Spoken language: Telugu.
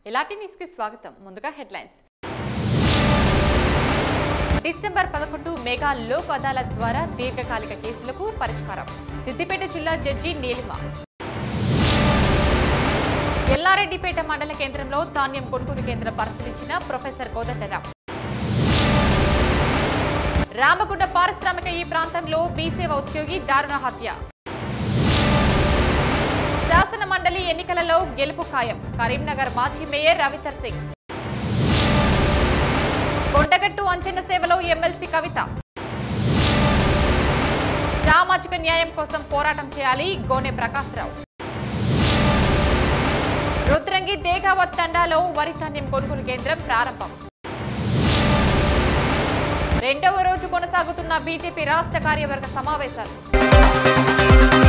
ఇలాంటి న్యూస్ కి స్వాగతం ముందుగా హెడ్లైన్స్ డిసెంబర్ పదకొండు మెగా లోక్ అదాలత్ ద్వారా దీర్ఘకాలిక కేసులకు పరిష్కారం సిద్దిపేట జిల్లా జడ్జి నీలిమ ఎల్లారెడ్డిపేట మండల కేంద్రంలో ధాన్యం కొనుగోలు కేంద్రం పరిశీలించిన ప్రొఫెసర్ కోదండరాం రామగుండ పారిశ్రామిక ఈ ప్రాంతంలో బీసేవ ఉద్యోగి దారుణ హత్య శాసన మండలి ఎన్నికలలో గెలుపు ఖాయం కరీంనగర్ మాజీ మేయర్ రవితర్ సింగ్ కొండగట్టు అంచన సేవలో ఎమ్మెల్సీ కవిత సామాజిక న్యాయం కోసం పోరాటం చేయాలి గోనె ప్రకాశ్రావు రుద్రంగి దేగావత్ తండాలో వరి ధాన్యం కొనుగోలు కేంద్రం ప్రారంభం రెండవ రోజు కొనసాగుతున్న బీజేపీ రాష్ట్ర కార్యవర్గ సమావేశాలు